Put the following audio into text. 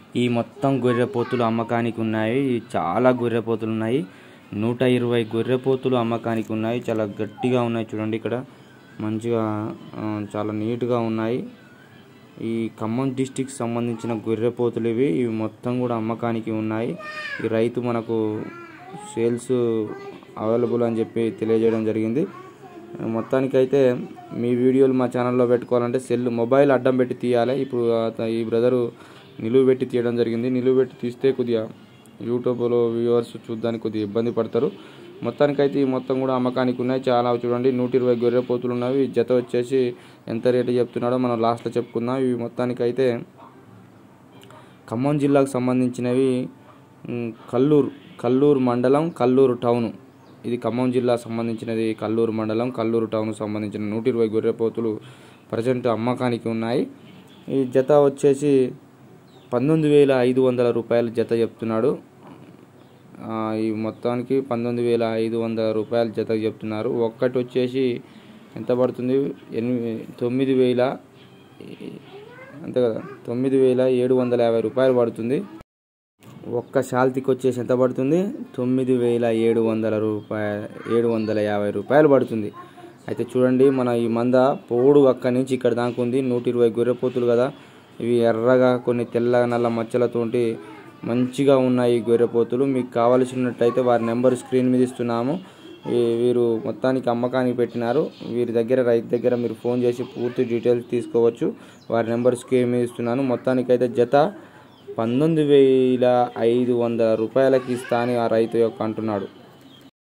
ఈ మొత్తం గొర్రెపోతులు అమ్మకానికి ఉన్నాయి చాలా గొర్రెపోతులు ఉన్నాయి నూట ఇరవై గొర్రెపోతులు అమ్మకానికి ఉన్నాయి చాలా గట్టిగా ఉన్నాయి చూడండి ఇక్కడ మంచిగా ఆ, చాలా నీట్గా ఉన్నాయి ఈ ఖమ్మం డిస్టిక్ సంబంధించిన గొర్రెపోతులు ఇవి ఇవి మొత్తం కూడా అమ్మకానికి ఉన్నాయి ఈ రైతు మనకు సేల్స్ అవైలబుల్ అని చెప్పి తెలియజేయడం జరిగింది మొత్తానికైతే మీ వీడియోలు మా ఛానల్లో పెట్టుకోవాలంటే సెల్ మొబైల్ అడ్డం పెట్టి తీయాలి ఇప్పుడు అత- ఈ బ్రదరు నిలువు పెట్టి తీయడం జరిగింది నిలువు పెట్టి తీస్తే కొద్దిగా యూట్యూబ్లో వ్యూవర్స్ చూడడానికి కొద్దిగా ఇబ్బంది పడతారు మొత్తానికైతే ఈ మొత్తం కూడా అమ్మకానికి ఉన్నాయి చాలా చూడండి నూట ఇరవై గొర్రె పోతులు ఉన్నవి జత వచ్చేసి ఎంత రేటు చెప్తున్నాడో మనం లాస్ట్లో చెప్పుకుందాం ఇవి మొత్తానికైతే ఖమ్మం జిల్లాకు సంబంధించినవి మ్, కల్లూరు కల్లూరు మండలం కల్లూరు టౌన్ ఇది ఖమ్మం జిల్లా సంబంధించినది కల్లూరు మండలం కల్లూరు టౌన్ సంబంధించిన నూట ఇరవై గొర్రెపోతులు ప్రజెంట్ అమ్మకానికి ఉన్నాయి ఈ జత వచ్చేసి పంతొమ్మిది వేల ఐదు వందల రూపాయలు జత చెప్తున్నాడు ఆ, ఈ మొత్తానికి పంతొమ్మిది వేల ఐదు వందల రూపాయలు జత చెప్తున్నారు ఒక్కటి వచ్చేసి ఎంత పడుతుంది ఎనిమిది తొమ్మిది వేల అంతే కదా తొమ్మిది వేల ఏడు వందల యాభై రూపాయలు పడుతుంది ఒక్క శాల్తీకి వచ్చేసి ఎంత పడుతుంది తొమ్మిది వేల ఏడు వందల రూపాయ ఏడు వందల యాభై రూపాయలు పడుతుంది అయితే చూడండి మన ఈ మంద పోడు అక్కడి నుంచి ఇక్కడ దాకా ఉంది నూట ఇరవై గొర్రెపోతులు కదా ఇవి ఎర్రగా కొన్ని తెల్ల నల్ల మచ్చలతోటి మంచిగా ఉన్నాయి ఈ గొర్రెపోతులు మీకు కావలసినట్టయితే వారి నెంబర్ స్క్రీన్ మీద ఇస్తున్నాము ఈ- వీరు మొత్తానికి అమ్మకానికి పెట్టినారు వీరి దగ్గర రైతు దగ్గర మీరు ఫోన్ చేసి పూర్తి డీటెయిల్స్ తీసుకోవచ్చు వారి నెంబర్ స్క్రీన్ మీద ఇస్తున్నాను మొత్తానికైతే జత పంతొమ్మిది వేల ఐదు వందల రూపాయలకి ఇస్తా అని ఆ రైతు యొక్క అంటున్నాడు